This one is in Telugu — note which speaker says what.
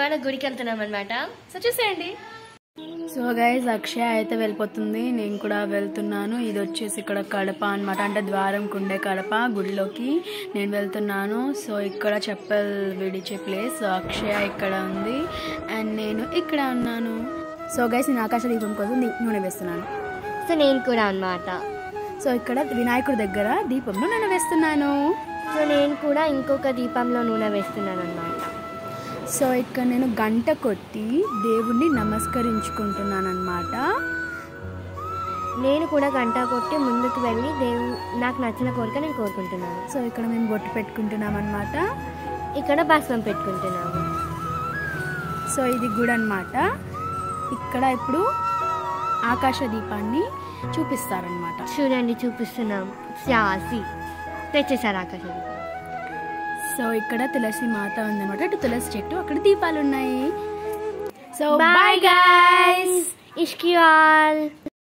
Speaker 1: ఇవాళ గుడికి వెళ్తున్నాం అనమాట సో చూసేయండి
Speaker 2: సో గైజ్ అక్షయ అయితే వెళ్ళిపోతుంది నేను కూడా వెళ్తున్నాను ఇది వచ్చేసి ఇక్కడ కడప అన్నమాట అంటే ద్వారం కుండే కడప గుడిలోకి నేను వెళ్తున్నాను సో ఇక్కడ చెప్పల్ విడిచే ప్లేస్ సో అక్షయ ఇక్కడ ఉంది అండ్ నేను ఇక్కడ ఉన్నాను సో గైస్ నేను ఆకాశ దీపం కోసం దీ- నూనె వేస్తున్నాను
Speaker 1: సో నేను కూడా అన్నమాట
Speaker 2: సో ఇక్కడ వినాయకుడి దగ్గర దీపంలో నూనె వేస్తున్నాను
Speaker 1: సో నేను కూడా ఇంకొక దీపంలో నూనె వేస్తున్నాను అనమాట
Speaker 2: సో ఇక్కడ నేను గంట కొట్టి దేవుణ్ణి నమస్కరించుకుంటున్నాను అనమాట
Speaker 1: నేను కూడా గంట కొట్టి ముందుకు వెళ్ళి దేవు నాకు నచ్చిన కోరిక నేను కోరుకుంటున్నాను
Speaker 2: సో ఇక్కడ మేము బొట్టు పెట్టుకుంటున్నాం అనమాట
Speaker 1: ఇక్కడ భస్మం పెట్టుకుంటున్నాము
Speaker 2: సో ఇది గుడి అన్నమాట ఇక్కడ ఇప్పుడు ఆకాశ దీపాన్ని చూపిస్తారనమాట
Speaker 1: చూడండి చూపిస్తున్నాం శాసి తెచ్చేసారు ఆకాశం
Speaker 2: సో ఇక్కడ తులసి మాత ఉందన్నమాట అటు తులసి చెట్టు అక్కడ దీపాలు ఉన్నాయి సో
Speaker 1: బాయ్ గైస్ ఇష్కి ఆల్